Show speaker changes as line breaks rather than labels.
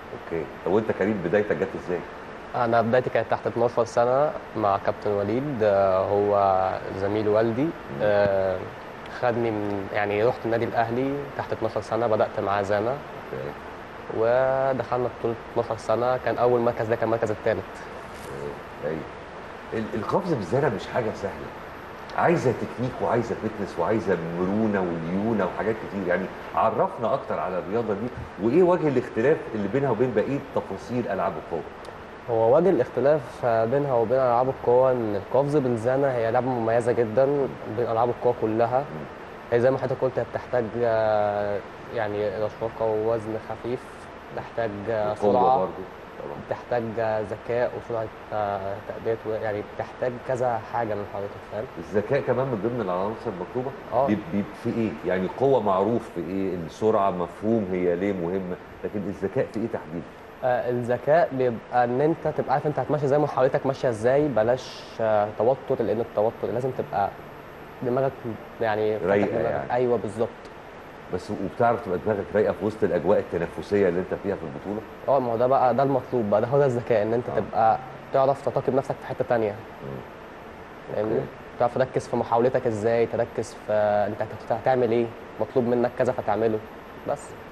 اوكي طب وانت كريم بدايتك جت ازاي؟
انا بدايتي كانت تحت 12 سنه مع كابتن وليد آه، هو زميل والدي آه، خدني من يعني رحت النادي الاهلي تحت 12 سنه بدات معاه زانا
اوكي
ودخلنا بطوله 12 سنه كان اول مركز ده كان المركز الثالث
ايوه ال- القفز بالزانه مش حاجه سهله عايزه تكنيك وعايزه فتنس وعايزه مرونه وليونه وحاجات كتير يعني عرفنا اكتر على الرياضه دي وايه وجه الاختلاف اللي بينها وبين بقيه تفاصيل العاب القوه
هو وجه الاختلاف بينها وبين العاب القوى ان القفز بالزانه هي لعبه مميزه جدا بين العاب القوى كلها هي زي ما حضرتك قلت هي بتحتاج آه، يعني رشاقه ووزن خفيف تحتاج آه،
القوه
سرعه
برضه طبعا
بتحتاج ذكاء وسرعه آه، تأدية و- يعني بتحتاج كذا حاجه من حضرتك فاهم
الذكاء كمان من ضمن العناصر المطلوبه
اه.
بيب- بيب في ايه يعني قوه معروف في ايه السرعه مفهوم هي ليه مهمه لكن الذكاء في ايه تحديدا
آه، الذكاء بيبقى ان انت تبقى عارف انت هتمشي زي ما حضرتك ماشيه ازاي بلاش آه، توتر لان التوتر لازم تبقى دماغك يعني فاتح
رايقة
دماغك.
يعني.
ايوه بالظبط
بس وبتعرف تبقى دماغك رايقه في وسط الاجواء التنافسيه اللي انت فيها في البطوله
اه ما هو ده بقى ده المطلوب بقى ده هو ده الذكاء ان انت
اه.
تبقى تعرف تراقب نفسك في حته تانية فاهمني
اوكي.
تعرف تركز في محاولتك ازاي تركز في انت هت- هتعمل ايه مطلوب منك كذا فتعمله بس